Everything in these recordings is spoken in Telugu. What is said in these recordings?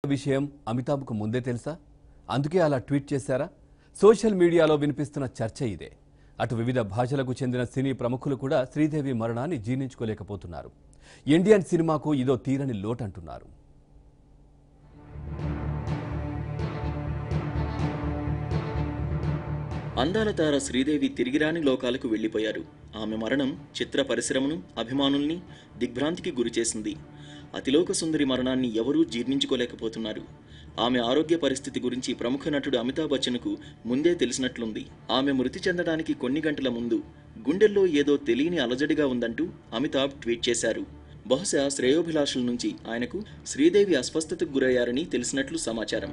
విషయం అమితాబ్కు ముందే తెలుసా అందుకే అలా ట్వీట్ చేశారా సోషల్ మీడియాలో వినిపిస్తున్న చర్చ ఇదే అటు వివిధ భాషలకు చెందిన సినీ ప్రముఖులు కూడా శ్రీదేవి మరణాన్ని జీర్ణించుకోలేకపోతున్నారు ఇండియన్ సినిమాకు ఇదో తీరని లోటంటున్నారు అందాల తార శ్రీదేవి తిరిగిరాని లోకాలకు వెళ్లిపోయారు ఆమె మరణం చిత్ర పరిశ్రమను అభిమానుల్ని దిగ్భ్రాంతికి గురిచేసింది అతిలోక సుందరి మరణాన్ని ఎవరూ జీర్ణించుకోలేకపోతున్నారు ఆమె ఆరోగ్య పరిస్థితి గురించి ప్రముఖ నటుడు అమితాబ్ బచ్చన్కు ముందే తెలిసినట్లుంది ఆమె మృతి చెందడానికి కొన్ని గంటల ముందు గుండెల్లో ఏదో తెలియని అలజడిగా ఉందంటూ అమితాబ్ ట్వీట్ చేశారు బహుశా శ్రేయోభిలాషుల నుంచి ఆయనకు శ్రీదేవి అస్వస్థతకు గురయ్యారని తెలిసినట్లు సమాచారం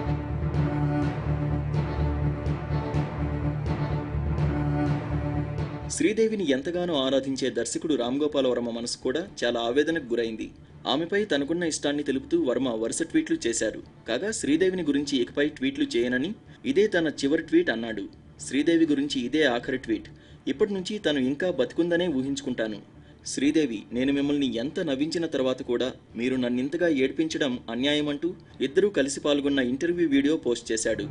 శ్రీదేవిని ఎంతగానో ఆరాధించే దర్శకుడు రామ్ గోపాల్ వర్మ మనసు కూడా చాలా ఆవేదనకు గురైంది ఆమెపై తనకున్న ఇష్టాన్ని తెలుపుతూ వర్మ వరుస ట్వీట్లు చేశారు కాగా శ్రీదేవిని గురించి ఇకపై ట్వీట్లు చేయనని ఇదే తన చివరి ట్వీట్ అన్నాడు శ్రీదేవి గురించి ఇదే ఆఖరి ట్వీట్ ఇప్పటి నుంచి తను ఇంకా బతికుందనే ఊహించుకుంటాను శ్రీదేవి నేను మిమ్మల్ని ఎంత నవ్వించిన తర్వాత కూడా మీరు నన్నింతగా ఏడ్పించడం అన్యాయమంటూ ఇద్దరూ కలిసి పాల్గొన్న ఇంటర్వ్యూ వీడియో పోస్ట్ చేశాడు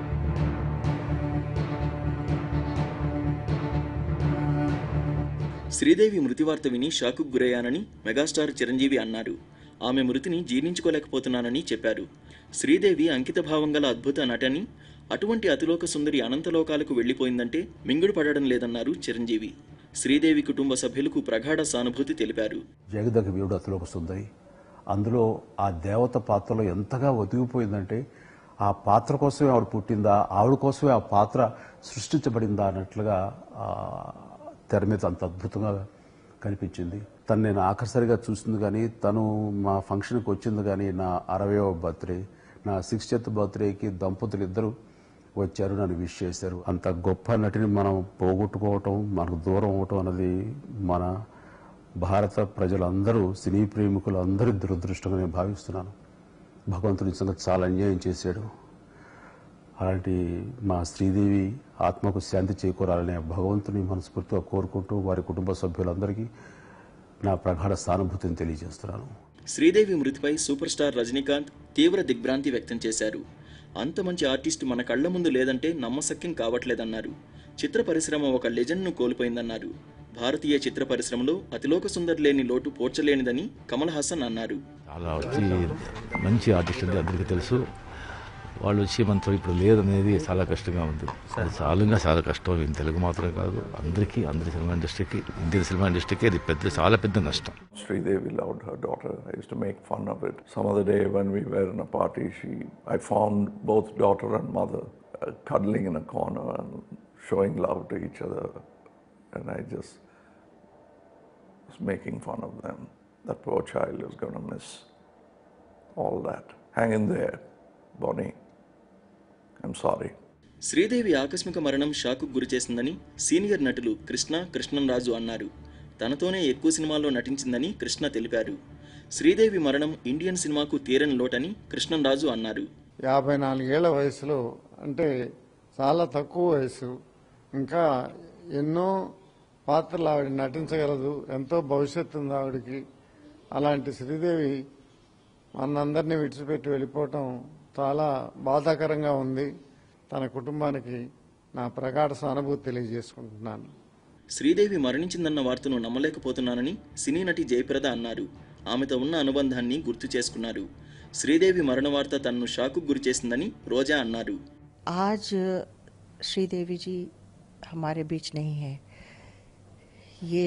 శ్రీదేవి మృతి వార్త విని షాకుకు గురయ్యానని మెగాస్టార్ చిరంజీవి అన్నారు ఆమె మృతిని జీర్ణించుకోలేకపోతున్నానని చెప్పారు శ్రీదేవి అంకితభావం గల అద్భుత నటని అటువంటి అతిలోక సుందరి అనంతలోకాలకు వెళ్లిపోయిందంటే మింగుడు పడడం లేదన్నారు చిరంజీవి శ్రీదేవి కుటుంబ సభ్యులకు ప్రగాఢ సానుభూతి తెలిపారు జగదగ వీరుడు అతలోక సుందరి అందులో ఆ దేవత పాత్రలో ఎంతగా ఒదిగిపోయిందంటే ఆ పాత్ర కోసమే ఆవిడ పుట్టిందా ఆవిడ కోసమే ఆ పాత్ర సృష్టించబడిందా అన్నట్లుగా ఆ తెర మీద అంత అద్భుతంగా కనిపించింది తను నేను ఆఖరిసరిగా చూసింది కానీ తను మా ఫంక్షన్కి వచ్చింది కానీ నా అరవయవ బర్త్డే నా సిక్స్టీత్ బర్త్డేకి దంపతులు ఇద్దరు వచ్చారు నన్ను విష్ చేశారు అంత గొప్ప నటిని మనం పోగొట్టుకోవటం మనకు దూరం అవటం అన్నది మన భారత ప్రజలందరూ సినీ ప్రేమికులు అందరి దురదృష్టంగా నేను భావిస్తున్నాను భగవంతుడి నిజంగా చాలా అన్యాయం చేశాడు అలాంటి మా శ్రీదేవి ఆత్మకు శాంతి చేకూరాలనే భగవంతుని మనస్ఫూర్తిగా కోరుకుంటూ వారి కుటుంబ సభ్యులందరికీ నా ప్రగాఢ సానుభూతిని తెలియజేస్తున్నాను శ్రీదేవి మృతిపై సూపర్ స్టార్ రజనీకాంత్ తీవ్ర దిగ్భ్రాంతి వ్యక్తం చేశారు అంత మంచి ఆర్టిస్ట్ మన కళ్ల ముందు లేదంటే నమ్మశక్యం కావట్లేదన్నారు చిత్ర పరిశ్రమ ఒక లెజెండ్ను కోల్పోయిందన్నారు భారతీయ చిత్ర పరిశ్రమలో అతిలోక సుందర్ లేని లోటు పోడ్చలేనిదని కమల్ హాసన్ అన్నారు చాలా వచ్చి మంచి ఆర్టిస్ట్ అది అందరికీ తెలుసు వాళ్ళు వచ్చి మనతో ఇప్పుడు లేదనేది చాలా కష్టంగా ఉంది అది చాలా చాలా కష్టం ఇది తెలుగు మాత్రమే కాదు అందరికీ అందరి సినిమా ఇండస్ట్రీకి ఇండియన్ సినిమా ఇండస్ట్రీకి ఇది పెద్ద చాలా పెద్ద నష్టం Sridevi loved her daughter. I used to make fun of it. Some other day when we were in a party, she, I found both daughter and mother uh, cuddling in a corner and showing love to each other. And I just was making fun of them. That poor child is going to miss all that. Hang in there, Bonnie. I'm sorry. Sridevi ఆకస్మిక మరణం షాకు గురిచేసిందని సీనియర్ నటులు కృష్ణ కృష్ణంరాజు అన్నారు తనతోనే ఎక్కువ సినిమాల్లో నటించిందని కృష్ణ తెలిపారు శ్రీదేవి మరణం ఇండియన్ సినిమాకు తీరని లోటని కృష్ణంరాజు అన్నారు యాభై నాలుగేళ్ల వయసులో అంటే చాలా తక్కువ వయసు ఇంకా ఎన్నో పాత్రలు ఆవిడ నటించగలదు ఎంతో భవిష్యత్తు ఉంది ఆవిడకి అలాంటి శ్రీదేవి మనందరినీ విడిచిపెట్టి వెళ్ళిపోవటం చాలా బాధాకరంగా ఉంది తన కుటుంబానికి నా ప్రగాఢ సానుభూతి తెలియజేసుకుంటున్నాను శ్రీదేవి మరణించిందన్న వార్తను నమ్మలేకపోతున్నానని సినీ నటి జయప్రద అన్నారు ఆమెతో ఉన్న అనుబంధాన్ని గుర్తు చేసుకున్నారు శ్రీదేవి మరణ వార్త తనను షాకు గురిచేసిందని రోజా అన్నారు आज श्रीदेवी जी हमारे बीच नहीं है ये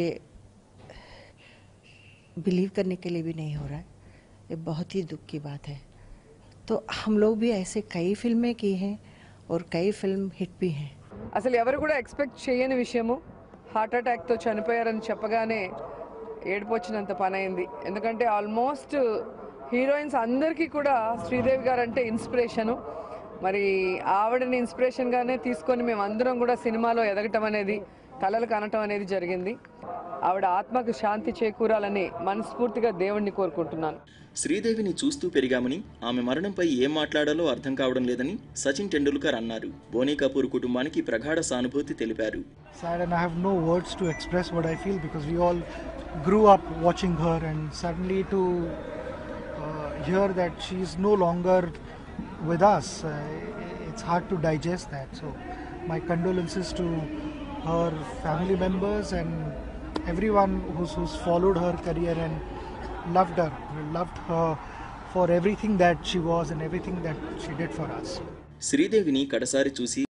बिलीव करने के लिए भी नहीं हो रहा है ये बहुत ही दुख की बात है तो हम लोग भी ऐसे कई फिल्में की हैं और कई फिल्म हिट भी हैं అసలు ఎవరు కూడా ఎక్స్పెక్ట్ చేయని విషయము హార్ట్ అటాక్తో చనిపోయారని చెప్పగానే ఏడుపొచ్చినంత పని అయింది ఎందుకంటే ఆల్మోస్ట్ హీరోయిన్స్ అందరికీ కూడా శ్రీదేవి గారు అంటే ఇన్స్పిరేషను మరి ఆవిడని ఇన్స్పిరేషన్గానే తీసుకొని మేము అందరం కూడా సినిమాలో ఎదగటం అనేది కళలు కనటం అనేది జరిగింది ఆవిడ ఆత్మకు శాంతి చేకూరాలని మనస్ఫూర్తిగా దేవుణ్ణి కోరుకుంటున్నాను శ్రీదేవిని చూస్తూ పెరిగామని ఆమె మరణంపై ఏం మాట్లాడాలో అర్థం కావడం లేదని సచిన్ టెండూల్కర్ అన్నారు బోనీ కపూర్ కుటుంబానికి ప్రగాఢ సానుభూతి తెలిపారు sad and I have no words to express what I feel because we all grew up watching her and suddenly to uh, hear that she is no longer with us, uh, it's hard to digest that. So, my condolences to her family members and everyone who's, who's followed her career and loved her, loved her for everything that she was and everything that she did for us. శ్రీదేవిని కడసారి చూసి